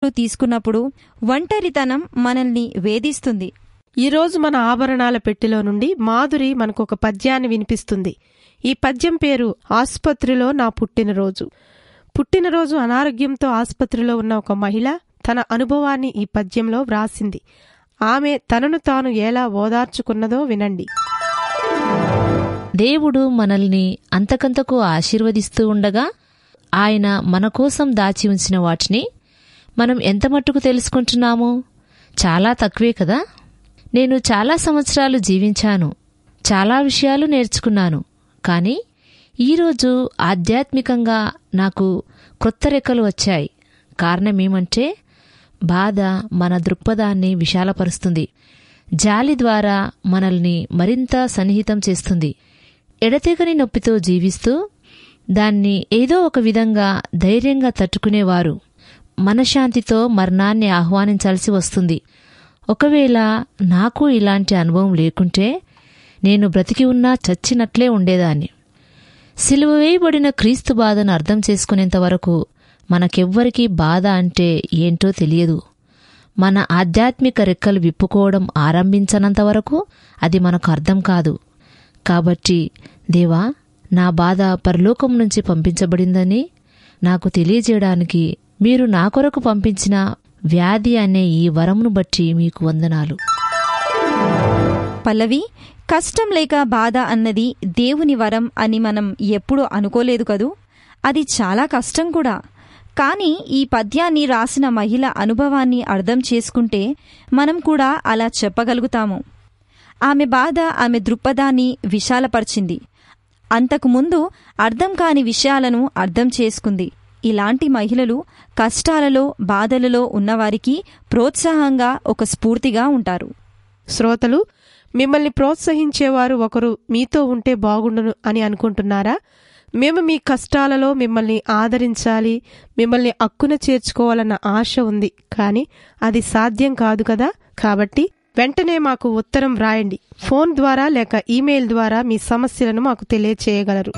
దగ్గరకు తీసుకున్నప్పుడు ఒంటరితనం మనల్ని వేధిస్తుంది ఈరోజు మన ఆభరణాల పెట్టెలో నుండి మాధురి మనకు ఒక పద్యాన్ని వినిపిస్తుంది ఈ పద్యం పేరు ఆసుపత్రిలో నా పుట్టినరోజు పుట్టినరోజు అనారోగ్యంతో ఆసుపత్రిలో ఉన్న ఒక మహిళ తన అనుభవాన్ని ఈ పద్యంలో వ్రాసింది ఆమె తనను తాను ఎలా ఓదార్చుకున్నదో వినండి దేవుడు మనల్ని అంతకంతకు ఆశీర్వదిస్తూ ఉండగా ఆయన మన కోసం దాచి ఉంచిన వాటిని మనం ఎంత మట్టుకు తెలుసుకుంటున్నాము చాలా తక్కువే కదా నేను చాలా సంవత్సరాలు జీవించాను చాలా విషయాలు నేర్చుకున్నాను కానీ ఈరోజు ఆధ్యాత్మికంగా నాకు క్రొత్త రెక్కలు వచ్చాయి కారణమేమంటే బాధ మన దృక్పథాన్ని విశాలపరుస్తుంది జాలి ద్వారా మనల్ని మరింత సన్నిహితం చేస్తుంది ఎడతెగని నొప్పితో జీవిస్తూ దాన్ని ఏదో ఒక విధంగా ధైర్యంగా తట్టుకునేవారు మనశ్శాంతితో మరణాన్ని ఆహ్వానించాల్సి వస్తుంది ఒకవేళ నాకు ఇలాంటి అనుభవం లేకుంటే నేను బ్రతికి ఉన్నా చచ్చినట్లే ఉండేదాన్ని సిలువ వేయబడిన క్రీస్తు బాధను అర్థం చేసుకునేంత వరకు మనకెవ్వరికీ బాధ అంటే ఏంటో తెలియదు మన ఆధ్యాత్మిక రెక్కలు విప్పుకోవడం ఆరంభించనంత వరకు అది మనకు అర్థం కాదు కాబట్టి దేవా నా బాధ పరలోకం నుంచి పంపించబడిందని నాకు తెలియజేయడానికి మీరు నా కొరకు పంపించిన వ్యాధి అనే ఈ వరమును బట్టి మీకు వందనాలు పల్లవి కష్టం లేక బాధ అన్నది దేవుని వరం అని మనం ఎప్పుడూ అనుకోలేదు కదూ అది చాలా కష్టం కూడా కానీ ఈ పద్యాన్ని రాసిన మహిళ అనుభవాన్ని అర్థం చేసుకుంటే మనం కూడా అలా చెప్పగలుగుతాము ఆమె బాధ ఆమె దృక్పథాన్ని విశాలపరిచింది అంతకుముందు అర్థం కాని విషయాలను అర్థం చేసుకుంది ఇలాంటి మహిళలు కష్టాలలో బాధలలో ఉన్నవారికి ప్రోత్సాహంగా ఒక స్ఫూర్తిగా ఉంటారు శ్రోతలు మిమ్మల్ని ప్రోత్సహించేవారు ఒకరు మీతో ఉంటే బాగుండును అని అనుకుంటున్నారా మేము మీ కష్టాలలో మిమ్మల్ని ఆదరించాలి మిమ్మల్ని అక్కున చేర్చుకోవాలన్న ఆశ ఉంది కానీ అది సాధ్యం కాదు కదా కాబట్టి వెంటనే మాకు ఉత్తరం వ్రాయండి ఫోన్ ద్వారా లేక ఈమెయిల్ ద్వారా మీ సమస్యలను మాకు తెలియచేయగలరు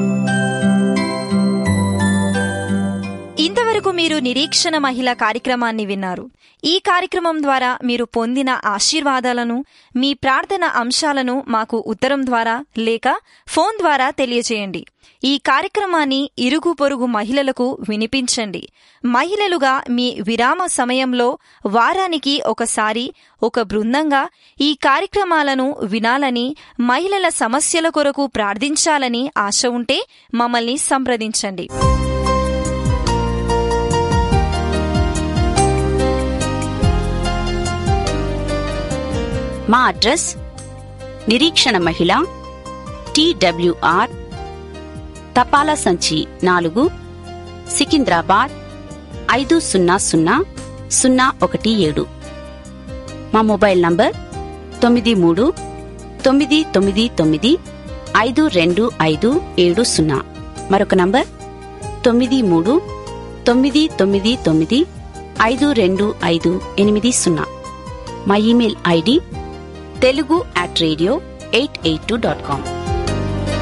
ఇంతవరకు మీరు నిరీక్షణ మహిళ కార్యక్రమాన్ని విన్నారు ఈ కార్యక్రమం ద్వారా మీరు పొందిన ఆశీర్వాదాలను మీ ప్రార్థన అంశాలను మాకు ఉత్తరం ద్వారా లేక ఫోన్ ద్వారా తెలియచేయండి ఈ కార్యక్రమాన్ని ఇరుగు పొరుగు మహిళలకు వినిపించండి మహిళలుగా మీ విరామ సమయంలో వారానికి ఒకసారి ఒక బృందంగా ఈ కార్యక్రమాలను వినాలని మహిళల సమస్యల కొరకు ప్రార్థించాలని ఆశ ఉంటే మమ్మల్ని సంప్రదించండి మా అడ్రస్ నిరీక్షణ మహిళ టీడబ్ల్యూఆర్ తపాలా సంచి నాలుగు సికింద్రాబాద్ ఐదు సున్నా సున్నా సున్నా ఒకటి ఏడు మా మొబైల్ నంబర్ తొమ్మిది మూడు తొమ్మిది తొమ్మిది తొమ్మిది ఐదు రెండు ఐదు ఏడు సున్నా మరొక నంబర్ తొమ్మిది మూడు తొమ్మిది తొమ్మిది తొమ్మిది ఐదు రెండు ఐదు ఎనిమిది సున్నా మా email ID Telugu at radio eight eight two dot com